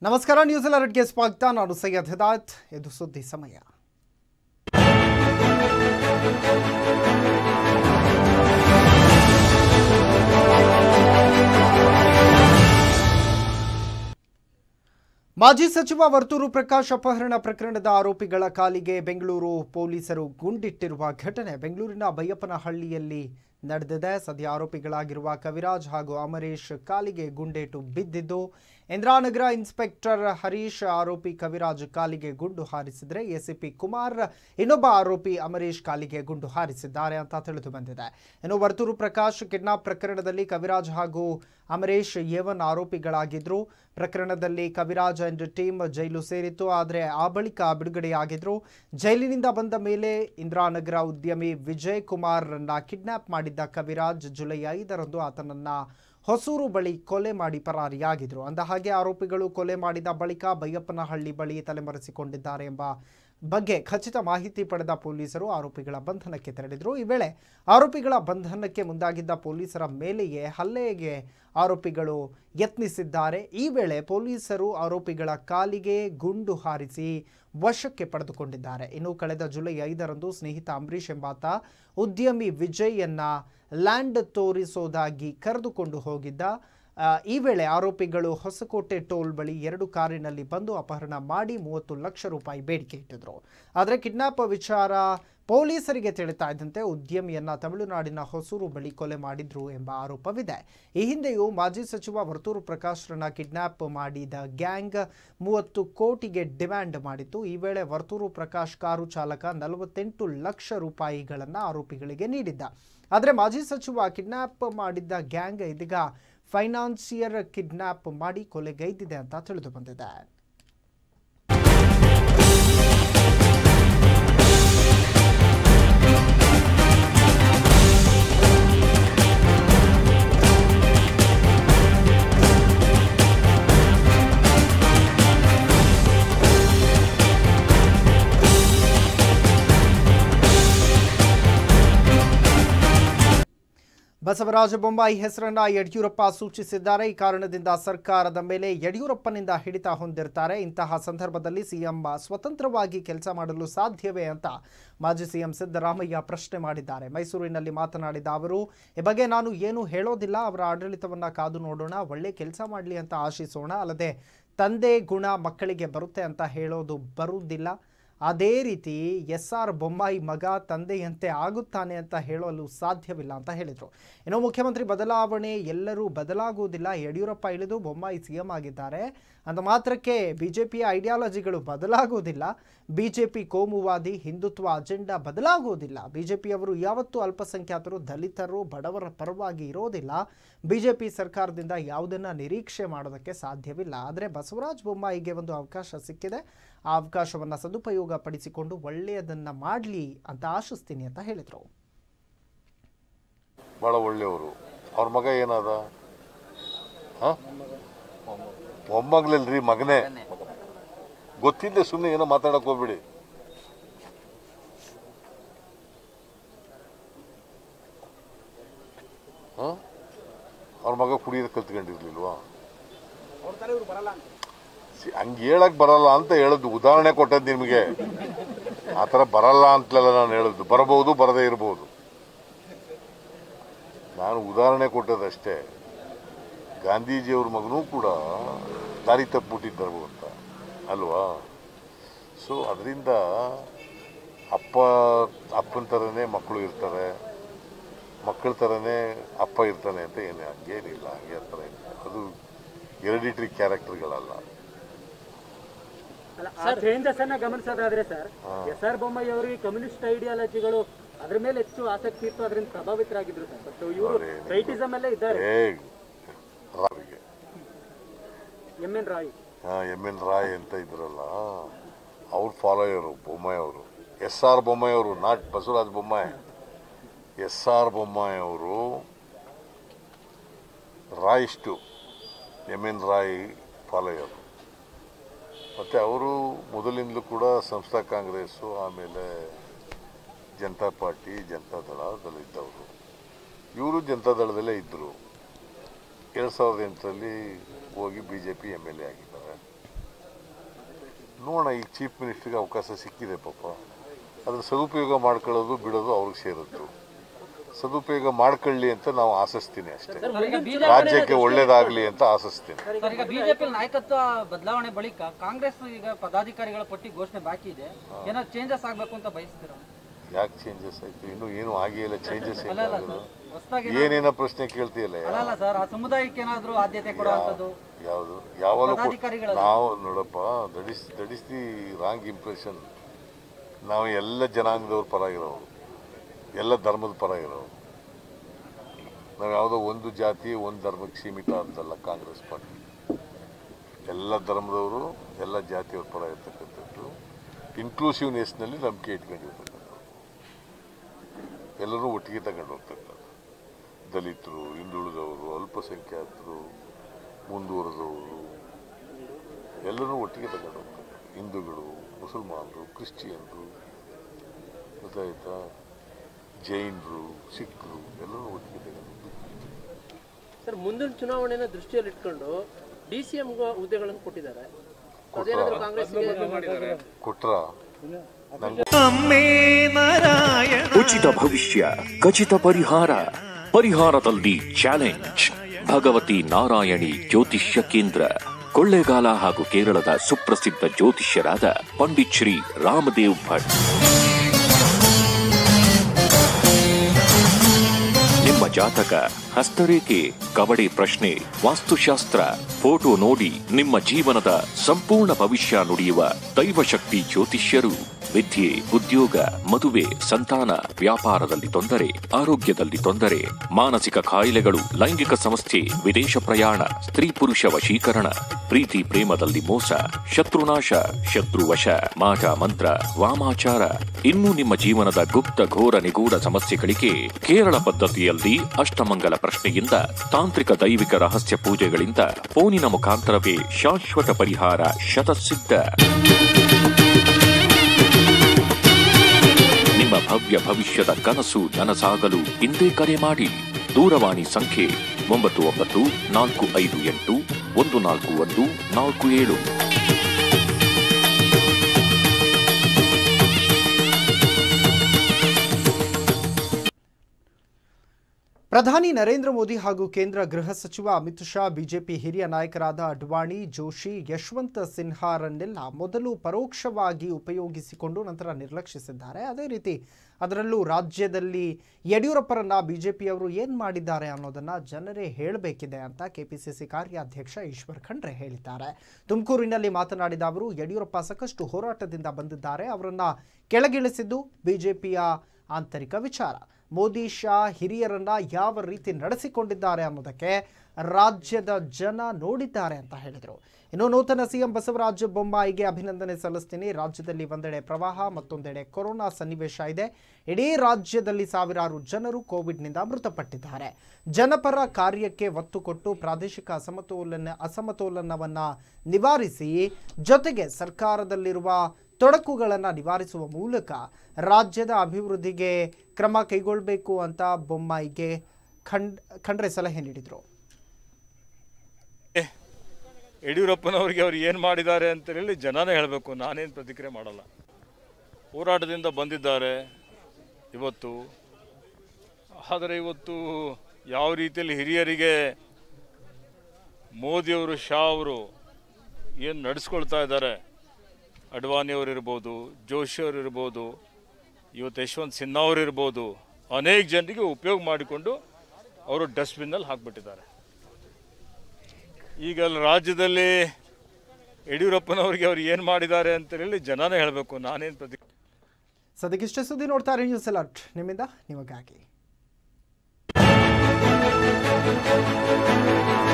ನಮಸ್ಕಾರ ನ್ಯೂಸ್ ಅಲರ್ಟ್ಗೆ ಸ್ವಾಗತ ನಾನು ಸೈಯದ್ ಹಿದಾಯತ್ ಇದು ಸುದ್ದಿ ಸಮಯ ಮಾಜಿ ಸಚಿವ ವರ್ತೂರು ಪ್ರಕಾಶ್ ಅಪಹರಣ ಪ್ರಕರಣದ ಆರೋಪಿಗಳ ಕಾಲಿಗೆ ಬೆಂಗಳೂರು ಪೊಲೀಸರು ಗುಂಡಿಟ್ಟಿರುವ ಘಟನೆ ಬೆಂಗಳೂರಿನ ಬೈಯಪ್ಪನಹಳ್ಳಿಯಲ್ಲಿ ನಡೆದಿದೆ ಸದ್ಯ ಆರೋಪಿಗಳಾಗಿರುವ ಕವಿರಾಜ್ ಹಾಗೂ ಅಮರೇಶ್ ಕಾಲಿಗೆ ಗುಂಡೇಟು ಬಿದ್ದಿದ್ದು ಇಂದಿರಾನಗರ ಇನ್ಸ್ಪೆಕ್ಟರ್ ಹರೀಶ್ ಆರೋಪಿ ಕವಿರಾಜ್ ಕಾಲಿಗೆ ಗುಂಡು ಹಾರಿಸಿದ್ರೆ ಎಸಿಪಿ ಕುಮಾರ್ ಇನ್ನೊಬ್ಬ ಆರೋಪಿ ಅಮರೇಶ್ ಕಾಲಿಗೆ ಗುಂಡು ಹಾರಿಸಿದ್ದಾರೆ ಅಂತ ತಿಳಿದು ಬಂದಿದೆ ಇನ್ನು ವರ್ತೂರು ಪ್ರಕಾಶ್ ಕಿಡ್ನಾಪ್ ಪ್ರಕರಣದಲ್ಲಿ ಕವಿರಾಜ್ ಹಾಗೂ ಅಮರೇಶ್ ಏವನ್ ಆರೋಪಿಗಳಾಗಿದ್ರು ಪ್ರಕರಣದಲ್ಲಿ ಕವಿರಾಜ್ ಅಂಡ್ ಟೀಮ್ ಜೈಲು ಸೇರಿತ್ತು ಆದರೆ ಆ ಬಳಿಕ ಬಿಡುಗಡೆಯಾಗಿದ್ರು ಜೈಲಿನಿಂದ ಬಂದ ಮೇಲೆ ಇಂದಿರಾನಗರ ಉದ್ಯಮಿ ವಿಜಯ್ ಕುಮಾರ್ನ ಕಿಡ್ನಾಪ್ ಮಾಡಿದ್ದ ಕವಿರಾಜ್ ಜುಲೈ ಐದರಂದು ಆತನನ್ನ ಹೊಸೂರು ಬಳಿ ಕೊಲೆ ಮಾಡಿ ಪರಾರಿಯಾಗಿದ್ರು ಅಂದಹಾಗೆ ಆರೋಪಿಗಳು ಕೊಲೆ ಮಾಡಿದ ಬಳಿಕ ಬೈಯಪ್ಪನಹಳ್ಳಿ ಬಳಿ ತಲೆಮರೆಸಿಕೊಂಡಿದ್ದಾರೆ ಎಂಬ ಬಗ್ಗೆ ಖಚಿತ ಮಾಹಿತಿ ಪಡೆದ ಪೊಲೀಸರು ಆರೋಪಿಗಳ ಬಂಧನಕ್ಕೆ ತೆರಳಿದ್ರು ಈ ವೇಳೆ ಆರೋಪಿಗಳ ಬಂಧನಕ್ಕೆ ಮುಂದಾಗಿದ್ದ ಪೊಲೀಸರ ಮೇಲೆಯೇ ಹಲ್ಲೆಗೆ ಆರೋಪಿಗಳು ಯತ್ನಿಸಿದ್ದಾರೆ ಈ ವೇಳೆ ಪೊಲೀಸರು ಆರೋಪಿಗಳ ಕಾಲಿಗೆ ಗುಂಡು ಹಾರಿಸಿ ವಶಕ್ಕೆ ಪಡೆದುಕೊಂಡಿದ್ದಾರೆ ಇನ್ನು ಕಳೆದ ಜುಲೈ ಐದರಂದು ಸ್ನೇಹಿತ ಅಂಬರೀಷ್ ಎಂಬಾತ ಉದ್ಯಮಿ ವಿಜಯನ್ನ ಲ್ಯಾಂಡ್ ತೋರಿಸೋದಾಗಿ ಕರೆದುಕೊಂಡು ಹೋಗಿದ್ದ ಆ, ಈ ವೇಳೆ ಆರೋಪಿಗಳು ಹೊಸಕೋಟೆ ಟೋಲ್ ಬಳಿ ಎರಡು ಕಾರಿನಲ್ಲಿ ಬಂದು ಅಪಹರಣ ಮಾಡಿ ಮೂವತ್ತು ಲಕ್ಷ ರೂಪಾಯಿ ಬೇಡಿಕೆ ಇಟ್ಟಿದ್ರು ಆದರೆ ಕಿಡ್ನಾಪ್ ವಿಚಾರ ಪೊಲೀಸರಿಗೆ ತಿಳಿತಾ ಇದ್ದಂತೆ ಉದ್ಯಮಿಯನ್ನ ತಮಿಳುನಾಡಿನ ಹೊಸೂರು ಬಳಿ ಕೊಲೆ ಮಾಡಿದ್ರು ಎಂಬ ಆರೋಪವಿದೆ ಈ ಹಿಂದೆಯೂ ಮಾಜಿ ಸಚಿವ ವರ್ತೂರು ಪ್ರಕಾಶ್ರನ್ನ ಕಿಡ್ನಾಪ್ ಮಾಡಿದ ಗ್ಯಾಂಗ್ ಮೂವತ್ತು ಕೋಟಿಗೆ ಡಿಮ್ಯಾಂಡ್ ಮಾಡಿತ್ತು ಈ ವೇಳೆ ವರ್ತೂರು ಪ್ರಕಾಶ್ ಕಾರು ಚಾಲಕ ನಲವತ್ತೆಂಟು ಲಕ್ಷ ರೂಪಾಯಿಗಳನ್ನು ಆರೋಪಿಗಳಿಗೆ ನೀಡಿದ್ದ ಆದರೆ ಮಾಜಿ ಸಚಿವ ಕಿಡ್ನಾಪ್ ಮಾಡಿದ್ದ ಗ್ಯಾಂಗ್ ಇದೀಗ ಫೈನಾನ್ಸಿಯರ್ ಕಿಡ್ನಾಪ್ ಮಾಡಿ ಕೊಲೆಗೈದಿದೆ ಅಂತ ತಿಳಿದು ಬಂದಿದೆ ಬಸವರಾಜ ಬೊಮ್ಮಾಯಿ ಹೆಸರನ್ನ ಯಡಿಯೂರಪ್ಪ ಸೂಚಿಸಿದ್ದಾರೆ ಈ ಕಾರಣದಿಂದ ಸರ್ಕಾರದ ಮೇಲೆ ಯಡಿಯೂರಪ್ಪನಿಂದ ಹಿಡಿತ ಹೊಂದಿರ್ತಾರೆ ಇಂತಹ ಸಂದರ್ಭದಲ್ಲಿ ಸಿಎಂ ಸ್ವತಂತ್ರವಾಗಿ ಕೆಲಸ ಮಾಡಲು ಸಾಧ್ಯವೇ ಅಂತ ಮಾಜಿ ಸಿಎಂ ಸಿದ್ದರಾಮಯ್ಯ ಪ್ರಶ್ನೆ ಮಾಡಿದ್ದಾರೆ ಮೈಸೂರಿನಲ್ಲಿ ಮಾತನಾಡಿದ ಅವರು ಈ ಬಗ್ಗೆ ನಾನು ಏನು ಹೇಳೋದಿಲ್ಲ ಅವರ ಆಡಳಿತವನ್ನ ಕಾದು ನೋಡೋಣ ಒಳ್ಳೆ ಕೆಲಸ ಮಾಡಲಿ ಅಂತ ಆಶಿಸೋಣ ಅಲ್ಲದೆ ತಂದೆ ಗುಣ ಮಕ್ಕಳಿಗೆ ಬರುತ್ತೆ ಅಂತ ಹೇಳೋದು ಬರುವುದಿಲ್ಲ ಅದೇ ರೀತಿ ಎಸ್ ಆರ್ ಬೊಮ್ಮಾಯಿ ಮಗ ತಂದೆಯಂತೆ ಆಗುತ್ತಾನೆ ಅಂತ ಹೇಳಲು ಸಾಧ್ಯವಿಲ್ಲ ಅಂತ ಹೇಳಿದರು ಇನ್ನು ಮುಖ್ಯಮಂತ್ರಿ ಬದಲಾವಣೆ ಎಲ್ಲರೂ ಬದಲಾಗುವುದಿಲ್ಲ ಯಡಿಯೂರಪ್ಪ ಇಳಿದು ಬೊಮ್ಮಾಯಿ ಸಿ ಎಂ ಆಗಿದ್ದಾರೆ ಅಂದ ಮಾತ್ರಕ್ಕೆ ಬಿ ಜೆ ಪಿಯ ಐಡಿಯಾಲಜಿಗಳು ಬದಲಾಗುವುದಿಲ್ಲ ಬಿ ಜೆ ಪಿ ಕೋಮುವಾದಿ ಹಿಂದುತ್ವ ಅಜೆಂಡಾ ಬದಲಾಗುವುದಿಲ್ಲ ಬಿ ಜೆ ಪಿಯವರು ಯಾವತ್ತೂ ಅಲ್ಪಸಂಖ್ಯಾತರು ದಲಿತರು ಬಡವರ ಪರವಾಗಿ ಇರೋದಿಲ್ಲ ಬಿ ಜೆ ಪಿ ಸರ್ಕಾರದಿಂದ ಯಾವುದನ್ನು ನಿರೀಕ್ಷೆ ಮಾಡೋದಕ್ಕೆ ಸಾಧ್ಯವಿಲ್ಲ ಆದರೆ ಬಸವರಾಜ ಬೊಮ್ಮಾಯಿಗೆ ಒಂದು ಅವಕಾಶ ಸಿಕ್ಕಿದೆ ಆ ಅವಕಾಶವನ್ನು ಸದುಪಯೋಗ ಪಡಿಸಿಕೊಂಡು ಒಳ್ಳೆಯದನ್ನು ಮಾಡಲಿ ಅಂತ ಆಶಿಸ್ತೀನಿ ಅಂತ ಹೇಳಿದರು ಭಾಳ ಒಳ್ಳೆಯವರು ಅವ್ರ ಮಗ ಏನದ ಹಾಂ ಮೊಮ್ಮಗ್ಲಲ್ರಿ ಮಗನೇ ಗೊತ್ತಿದ್ದೆ ಸುಮ್ಮನೆ ಏನೋ ಮಾತಾಡಕ್ ಹೋಗ್ಬಿಡಿ ಹಾಂ ಅವ್ರ ಮಗ ಕುಡಿಯೋದು ಕಲ್ತ್ಕೊಂಡಿರ್ಲಿಲ್ವಾ ಸಿ- ಹಂಗ್ ಹೇಳಕ್ ಬರಲ್ಲ ಅಂತ ಹೇಳದ್ದು ಉದಾಹರಣೆ ಕೊಟ್ಟದ್ದು ನಿಮಗೆ ಆ ಥರ ಬರಲ್ಲ ಅಂತಲಲ್ಲ ನಾನು ಹೇಳದ್ದು ಬರಬಹುದು ಬರದೇ ಇರಬಹುದು ನಾನು ಉದಾಹರಣೆ ಕೊಟ್ಟದಷ್ಟೇ ಗಾಂಧೀಜಿಯವ್ರ ಮಗನೂ ಕೂಡ ದಾರಿ ತಪ್ಪಿಬಿಟ್ಟಿದ್ದರು ಅಂತ ಅಲ್ವಾ ಸೊ ಅದರಿಂದ ಅಪ್ಪ ಅಪ್ಪನ ಥರನೇ ಮಕ್ಕಳು ಇರ್ತಾರೆ ಮಕ್ಕಳ ಥರನೇ ಅಪ್ಪ ಇರ್ತಾನೆ ಅಂತ ಏನು ಹಂಗೇನಿಲ್ಲ ಹಂಗೆ ಆ ಥರ ಏನಿಲ್ಲ ಅದು ಎರಿಡಿಟ್ರಿ ಕ್ಯಾರೆಕ್ಟರ್ಗಳಲ್ಲ ಅಲ್ಲ ಆ ಚೇಂಜಸ್ ಅನ್ನ ಗಮನಿಸೋದಾದ್ರೆ ಸರ್ ಎಸ್ ಆರ್ ಬೊಮ್ಮಾಯಿ ಅವರಿಗೆ ಕಮ್ಯುನಿಸ್ಟ್ ಐಡಿಯಾಲಜಿಗಳು ಅದ್ರ ಮೇಲೆ ಹೆಚ್ಚು ಆಸಕ್ತಿ ಇತ್ತು ಅದರಿಂದ ಪ್ರಭಾವಿತರಾಗಿದ್ರು ಸರ್ ಬಟ್ ಇವರು ಅದೇ. ರೈಟಿಸಮ್ ಅಲ್ಲೇ ಇದ್ದಾರೆ ಏ ರಾವಿಗೆ M N Roy M N Roy ಅಂತ ಇದ್ರಲ್ಲ ಅವ್ರ ಫಾಲೋಯರು ಬೊಮ್ಮಾಯಿ ಅವರು ಎಸ್ ಆರ್ ಬೊಮ್ಮಾಯಿ ಅವರು not Basavaraja Bommai S R Bommai ಅವರು ರಾಯಿಷ್ಟು ಎಮ್ ಎನ್ ರಾಯ್ ಫಾಲೋಯರು ಮತ್ತು ಅವರು ಮೊದಲಿಂದಲೂ ಕೂಡ ಸಂಸ್ಥಾ ಕಾಂಗ್ರೆಸ್ಸು ಆಮೇಲೆ ಜನತಾ ಪಾರ್ಟಿ ಜನತಾ ದಳದಲ್ಲಿದ್ದವರು ಇವರು ಜನತಾ ದಳದಲ್ಲೇ ಇದ್ದರು ಎರಡು ಸಾವಿರದ ಎಂಟರಲ್ಲಿ ಹೋಗಿ B J P M L A ಆಗಿದ್ದಾರೆ ನೋಡೋಣ ಈಗ ಚೀಫ್ ಮಿನಿಸ್ಟ್ರಿಗೆ ಅವಕಾಶ ಸಿಕ್ಕಿದೆ ಪಾಪ ಅದ್ರ ಸದುಪಯೋಗ ಮಾಡ್ಕೊಳ್ಳೋದು ಬಿಡೋದು ಅವ್ರಿಗೆ ಸೇರುತ್ತೆ ಸದುಪಯೋಗ ಮಾಡ್ಕೊಳ್ಳಿ ಅಂತ ನಾವು ಆಶಿಸ್ತೀನಿ ಅಷ್ಟೇ ರಾಜ್ಯಕ್ಕೆ ಒಳ್ಳೇದಾಗ್ಲಿ ಅಂತ ಆಶಿಸ್ತೀನಿ ಸರ್ ಈಗ ಬಿಜೆಪಿ ನಾಯಕತ್ವ ಬದಲಾವಣೆ ಬಳಿಕ ಕಾಂಗ್ರೆಸ್ ಈಗ ಪದಾಧಿಕಾರಿಗಳ ಪಟ್ಟಿ ಘೋಷಣೆ ಬಾಕಿ ಇದೆ ಏನಾದ್ರು ಚೇಂಜಸ್ ಆಗ್ಬೇಕು ಅಂತ ಬಯಸ್ತೀರಾ ಯಾಕೆ ಚೇಂಜಸ್ ಆಯ್ತು ಇನ್ನೂ ಏನು ಆಗೇ ಇಲ್ಲ ಚೇಂಜಸ್ ಅಲ್ಲ ಅಲ್ಲ ಸರ್ ಹೊಸದಾಗಿ ಏನೇನೋ ಪ್ರಶ್ನೆ ಕೇಳ್ತೀಯಲ್ಲ ಅಲ್ಲ ಅಲ್ಲ ಸರ್ ಆ ಸಮುದಾಯಕ್ಕೆ ಏನಾದ್ರು ಆದ್ಯತೆ ಕೊಡುವಂಥದ್ದು ಯಾವುದು ಯಾವಾಗಲೂ ಪದಾಧಿಕಾರಿಗಳು ನಾವು ನೋಡಪ್ಪ that is that is the wrong impression ನಾವು ಎಲ್ಲ ಜನಾಂಗದವ್ರ ಪರ ಇರೋರು ಎಲ್ಲ ಧರ್ಮದ ಪರ ಇರೋರು ನಾವು ಯಾವುದೋ ಒಂದು ಜಾತಿ ಒಂದು ಧರ್ಮಕ್ಕೆ ಸೀಮಿತ ಅಂತಲ್ಲ ಕಾಂಗ್ರೆಸ್ ಪಾರ್ಟಿ ಎಲ್ಲ ಧರ್ಮದವರು ಎಲ್ಲ ಜಾತಿಯವ್ರ ಪರ ಇರ್ತಕ್ಕಂಥದ್ದು ಇನ್ಕ್ಲೂಸಿವ್ನೆಸ್ನಲ್ಲಿ ನಂಬಿಕೆ ಇಟ್ಕೊಂಡಿರ್ತಕ್ಕಂಥದ್ದು ಎಲ್ಲರೂ ಒಟ್ಟಿಗೆ ತಗೊಂಡು ಹೋಗ್ತಕ್ಕಂಥದ್ದು ದಲಿತರು ಹಿಂದುಳಿದವರು ಅಲ್ಪಸಂಖ್ಯಾತರು ಮುಂದುವರೆದವರು ಎಲ್ಲರೂ ಒಟ್ಟಿಗೆ ತಗೊಂಡು ಹೋಗ್ತಾರೆ ಹಿಂದೂಗಳು ಮುಸಲ್ಮಾನರು ಕ್ರಿಶ್ಚಿಯನ್ರು ಗೊತ್ತಾಯ್ತಾ ಜೈನರು ಸಿಖ್ರು ಎಲ್ಲರೂ ಒಟ್ಟಿಗೆ ತಗೊಂಡು ಸರ್ ಮುಂದಿನ ಚುನಾವಣೆನ ದೃಷ್ಟಿಯಲ್ಲಿ ಇಟ್ಕೊಂಡು ಡಿ ಸಿ ಎಂ ಹುದ್ದೆಗಳನ್ನು ಕೊಟ್ಟಿದ್ದಾರೆ ಅದೇನಾದ್ರೂ ಕಾಂಗ್ರೆಸ್ಗೆ ಕೊಟ್ರ ಉಚಿತ ಭವಿಷ್ಯ ಖಚಿತ ಪರಿಹಾರ ಪರಿಹಾರದಲ್ಲಿ ಚಾಲೆಂಜ್ ಭಗವತಿ ನಾರಾಯಣಿ ಜ್ಯೋತಿಷ್ಯ ಕೇಂದ್ರ ಕೊಳ್ಳೇಗಾಲ ಹಾಗೂ ಕೇರಳದ ಸುಪ್ರಸಿದ್ಧ ಜ್ಯೋತಿಷ್ಯರಾದ ಪಂಡಿತ್ ಶ್ರೀ ರಾಮದೇವ್ ಭಟ್ ನಿಮ್ಮ ಜಾತಕ ಹಸ್ತರೇಖೆ ಕವಡೆ ಪ್ರಶ್ನೆ ವಾಸ್ತುಶಾಸ್ತ್ರ ಫೋಟೋ ನೋಡಿ ನಿಮ್ಮ ಜೀವನದ ಸಂಪೂರ್ಣ ಭವಿಷ್ಯ ನುಡಿಯುವ ದೈವಶಕ್ತಿ ಜ್ಯೋತಿಷ್ಯರು ವಿದ್ಯೆ ಉದ್ಯೋಗ ಮದುವೆ ಸಂತಾನ ವ್ಯಾಪಾರದಲ್ಲಿ ತೊಂದರೆ ಆರೋಗ್ಯದಲ್ಲಿ ತೊಂದರೆ ಮಾನಸಿಕ ಕಾಯಿಲೆಗಳು ಲೈಂಗಿಕ ಸಮಸ್ಯೆ ವಿದೇಶ ಪ್ರಯಾಣ ಸ್ತ್ರೀ ಪುರುಷ ವಶೀಕರಣ ಪ್ರೀತಿ ಪ್ರೇಮದಲ್ಲಿ ಮೋಸ ಶತ್ರುನಾಶ ಶತ್ರುವಶ ಮಾಟ ಮಂತ್ರ ವಾಮಾಚಾರ ಇನ್ನು ನಿಮ್ಮ ಜೀವನದ ಗುಪ್ತ ಘೋರ ನಿಗೂಢ ಸಮಸ್ಯೆಗಳಿಗೆ ಕೇರಳ ಪದ್ಧತಿಯಲ್ಲಿ ಅಷ್ಟಮಂಗಲ ಪ್ರಶ್ನೆಯಿಂದ ತಾಂತ್ರಿಕ ದೈವಿಕ ರಹಸ್ಯ ಪೂಜೆಗಳಿಂದ ಫೋನಿನ ಮುಖಾಂತರವೇ ಶಾಶ್ವತ ಪರಿಹಾರ ಶತಸಿದ್ಧ ನಿಮ್ಮ ಭವ್ಯ ಭವಿಷ್ಯದ ಕನಸು ನನಸಾಗಲು ಇಂದೇ ಕರೆ ಮಾಡಿ ದೂರವಾಣಿ ಸಂಖ್ಯೆ ಒಂಬತ್ತು ಒಂಬತ್ತು ನಾಲ್ಕು ಐದು ಎಂಟು ಒಂದು ನಾಲ್ಕು ಒಂದು ನಾಲ್ಕು ಏಳು ಪ್ರಧಾನಿ ನರೇಂದ್ರ ಮೋದಿ ಹಾಗೂ ಕೇಂದ್ರ ಗೃಹ ಸಚಿವ ಅಮಿತ್ ಶಾ ಬಿಜೆಪಿ ಹಿರಿಯ ನಾಯಕರಾದ ಅಡ್ವಾಣಿ ಜೋಶಿ ಯಶವಂತ್ ಸಿನ್ಹಾರನ್ನೆಲ್ಲ ಮೊದಲು ಪರೋಕ್ಷವಾಗಿ ಉಪಯೋಗಿಸಿಕೊಂಡು ನಂತರ ನಿರ್ಲಕ್ಷಿಸಿದ್ದಾರೆ ಅದೇ ರೀತಿ ಅದರಲ್ಲೂ ರಾಜ್ಯದಲ್ಲಿ ಯಡಿಯೂರಪ್ಪರನ್ನ ಬಿಜೆಪಿಯವರು ಏನು ಮಾಡಿದ್ದಾರೆ ಅನ್ನೋದನ್ನ ಜನರೇ ಹೇಳಬೇಕಿದೆ ಅಂತ ಕೆಪಿಸಿಸಿ ಕಾರ್ಯಾಧ್ಯಕ್ಷ ಈಶ್ವರ್ ಖಂಡ್ರೆ ಹೇಳಿದ್ದಾರೆ ತುಮಕೂರಿನಲ್ಲಿ ಮಾತನಾಡಿದ ಅವರು ಯಡಿಯೂರಪ್ಪ ಸಾಕಷ್ಟು ಹೋರಾಟದಿಂದ ಬಂದಿದ್ದಾರೆ ಅವರನ್ನ ಕೆಳಗಿಳಿಸಿದ್ದು ಬಿಜೆಪಿಯ ಆಂತರಿಕ ವಿಚಾರ ಮೋದಿ ಶಾ ಹಿರಿಯರನ್ನ ಯಾವ ರೀತಿ ನಡೆಸಿಕೊಂಡಿದ್ದಾರೆ ಅನ್ನೋದಕ್ಕೆ ರಾಜ್ಯದ ಜನ ನೋಡಿದ್ದಾರೆ ಅಂತ ಹೇಳಿದರು ಇನ್ನು ನೂತನ ಸಿಎಂ ಬಸವರಾಜ ಬೊಮ್ಮಾಯಿಗೆ ಅಭಿನಂದನೆ ಸಲ್ಲಿಸ್ತೀನಿ ರಾಜ್ಯದಲ್ಲಿ ಒಂದೆಡೆ ಪ್ರವಾಹ ಮತ್ತೊಂದೆಡೆ ಕೊರೋನಾ ಸನ್ನಿವೇಶ ಇದೆ ಇಡೀ ರಾಜ್ಯದಲ್ಲಿ ಸಾವಿರಾರು ಜನರು ಕೋವಿಡ್ನಿಂದ ಮೃತಪಟ್ಟಿದ್ದಾರೆ ಜನಪರ ಕಾರ್ಯಕ್ಕೆ ಒತ್ತು ಕೊಟ್ಟು ಪ್ರಾದೇಶಿಕ ಅಸಮತೋಲನ ಅಸಮತೋಲನವನ್ನು ನಿವಾರಿಸಿ ಜೊತೆಗೆ ಸರ್ಕಾರದಲ್ಲಿರುವ ತೊಡಕುಗಳನ್ನು ನಿವಾರಿಸುವ ಮೂಲಕ ರಾಜ್ಯದ ಅಭಿವೃದ್ಧಿಗೆ ಕ್ರಮ ಕೈಗೊಳ್ಳಬೇಕು ಅಂತ ಬೊಮ್ಮಾಯಿಗೆ ಖಂಡ್ ಖಂಡ್ರೆ ಸಲಹೆ ನೀಡಿದರು ಯಡಿಯೂರಪ್ಪನವ್ರಿಗೆ ಅವ್ರು ಏನು ಮಾಡಿದ್ದಾರೆ ಅಂತ ಹೇಳಿ ಜನನೇ ಹೇಳಬೇಕು ನಾನೇನು ಪ್ರತಿಕ್ರಿಯೆ ಮಾಡಲ್ಲ ಹೋರಾಟದಿಂದ ಬಂದಿದ್ದಾರೆ ಇವತ್ತು ಆದರೆ ಇವತ್ತು ಯಾವ ರೀತಿಯಲ್ಲಿ ಹಿರಿಯರಿಗೆ ಮೋದಿಯವರು ಶಾ ಅವರು ಏನು ನಡೆಸ್ಕೊಳ್ತಾ ಇದ್ದಾರೆ ಅಡ್ವಾಣಿಯವರು ಇರ್ಬೋದು ಜೋಶಿಯವರು ಇರ್ಬೋದು ಇವತ್ತು ಯಶವಂತ್ ಸಿನ್ಹಾ ಅವರು ಇರ್ಬೋದು ಅನೇಕ ಜನರಿಗೆ ಉಪಯೋಗ ಮಾಡಿಕೊಂಡು ಅವರು ಡಸ್ಟ್ಬಿನ್ನಲ್ಲಿ ಹಾಕ್ಬಿಟ್ಟಿದ್ದಾರೆ ಈಗ ಅಲ್ಲಿ ರಾಜ್ಯದಲ್ಲಿ ಯಡಿಯೂರಪ್ಪನವ್ರಿಗೆ ಅವ್ರು ಏನು ಮಾಡಿದ್ದಾರೆ ಅಂತ ಹೇಳಿ ಜನನೇ ಹೇಳಬೇಕು ನಾನೇನು ಪ್ರತಿ ಸದ್ಯಕ್ಕಿಷ್ಟೇ ಸುದ್ದಿ ನೋಡ್ತಾರೆ ನ್ಯೂಸ್ ಅಲರ್ಟ್ ನಿಮ್ಮಿಂದ ನಿಮಗಾಗಿ